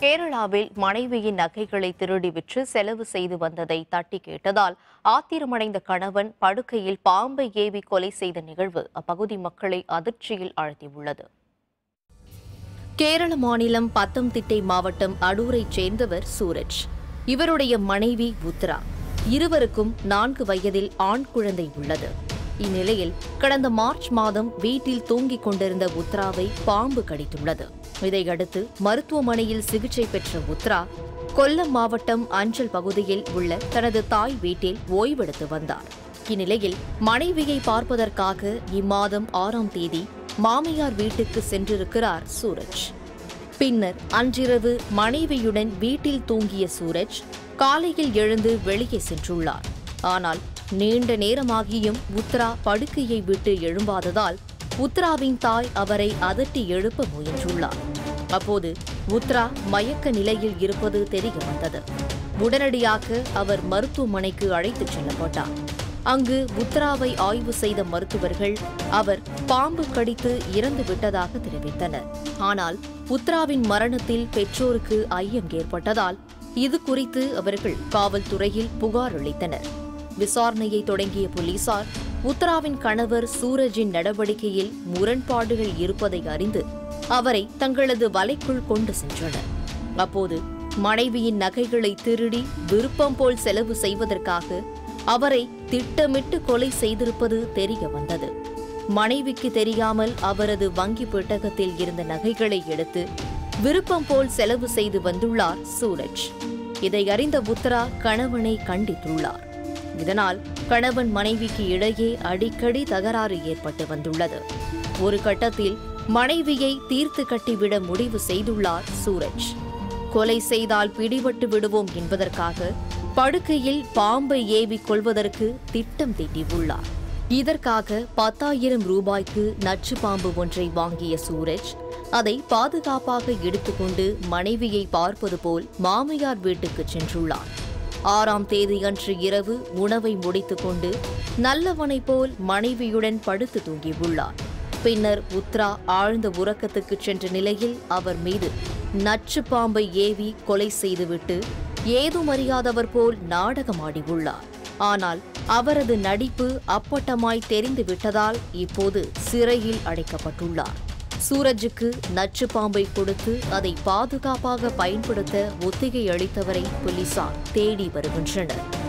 கேரளாவில் மனைவியின் நகைகளை திருடி விற்று செலவு செய்து வந்ததை தட்டி கேட்டதால் ஆத்திரமடைந்த கணவன் படுக்கையில் பாம்பை ஏவி கொலை செய்த நிகழ்வு அப்பகுதி மக்களை அதிர்ச்சியில் ஆழ்த்தியுள்ளது கேரள மாநிலம் பத்தம்திட்டை மாவட்டம் அடூரைச் சேர்ந்தவர் சூரஜ் இவருடைய மனைவி உத்ரா இருவருக்கும் நான்கு வயதில் ஆண் குழந்தை உள்ளது இந்நிலையில் கடந்த மார்ச் மாதம் வீட்டில் தூங்கிக் கொண்டிருந்த உத்ராவை பாம்பு கடித்துள்ளது இதையடுத்து மருத்துவமனையில் சிகிச்சை பெற்ற உத்ரா கொல்லம் மாவட்டம் அஞ்சல் பகுதியில் உள்ள தனது தாய் வீட்டில் ஓய்வெடுத்து வந்தார் இந்நிலையில் மனைவியை பார்ப்பதற்காக இம்மாதம் ஆறாம் தேதி மாமியார் வீட்டுக்கு சென்றிருக்கிறார் சூரஜ் பின்னர் அன்றிரவு மனைவியுடன் வீட்டில் தூங்கிய சூரஜ் காலையில் எழுந்து வெளியே சென்றுள்ளார் ஆனால் நீண்ட நேரமாகியும் உத்ரா படுக்கையை விட்டு எழும்பாததால் உத்ராவின் தாய் அவரை அதட்டி எழுப்ப முயன்றுள்ளார் அப்போது உத்ரா மயக்க நிலையில் இருப்பது தெரிய வந்தது உடனடியாக அவர் மருத்துவமனைக்கு அழைத்துச் செல்லப்பட்டார் அங்கு உத்ராவை ஆய்வு செய்த மருத்துவர்கள் அவர் பாம்பு கடித்து இறந்து விட்டதாக தெரிவித்தனர் ஆனால் உத்ராவின் மரணத்தில் பெற்றோருக்கு ஐயம் ஏற்பட்டதால் இது குறித்து அவர்கள் காவல்துறையில் புகார் அளித்தனர் விசாரணையை தொடங்கிய போலீசார் உத்ராவின் கணவர் சூரஜின் நடவடிக்கையில் முரண்பாடுகள் இருப்பதை அறிந்து அவரை தங்களது வலைக்குள் கொண்டு சென்றனர் அப்போது மனைவியின் நகைகளை திருடி விருப்பம் போல் செலவு செய்வதற்காக அவரை திட்டமிட்டு கொலை செய்திருப்பது தெரிய வந்தது மனைவிக்கு தெரியாமல் அவரது வங்கி பெட்டகத்தில் இருந்த நகைகளை எடுத்து விருப்பம் போல் செலவு செய்து வந்துள்ளார் சூரஜ் இதை அறிந்த உத்தரா கணவனை கண்டித்துள்ளார் இதனால் கணவன் மனைவிக்கு இடையே அடிக்கடி தகராறு ஏற்பட்டு வந்துள்ளது ஒரு கட்டத்தில் மனைவியை தீர்த்து கட்டிவிட முடிவு செய்துள்ளார் சூரஜ் கொலை செய்தால் பிடிபட்டு விடுவோம் என்பதற்காக படுக்கையில் பாம்பை ஏவி கொள்வதற்கு திட்டம் தீட்டியுள்ளார் இதற்காக பத்தாயிரம் ரூபாய்க்கு நச்சு பாம்பு ஒன்றை வாங்கிய சூரஜ் அதை பாதுகாப்பாக எடுத்துக்கொண்டு மனைவியை பார்ப்பது போல் மாமியார் வீட்டுக்கு சென்றுள்ளார் ஆறாம் தேதியன்று இரவு உணவை முடித்துக்கொண்டு நல்லவனை போல் மனைவியுடன் படுத்து தூங்கியுள்ளார் பின்னர் உத்ரா ஆழ்ந்த உறக்கத்துக்கு சென்ற நிலையில் அவர் மீது நச்சு பாம்பை ஏவி கொலை செய்துவிட்டு ஏதும் அறியாதவர் போல் நாடகமாடியுள்ளார் ஆனால் அவரது நடிப்பு அப்பட்டமாய் தெரிந்து விட்டதால் இப்போது சிறையில் அடைக்கப்பட்டுள்ளார் சூரஜுக்கு நச்சு பாம்பை கொடுத்து அதை பாதுகாப்பாக பயன்படுத்த ஒத்திகை அளித்தவரை போலீசார் தேடி வருகின்றனர்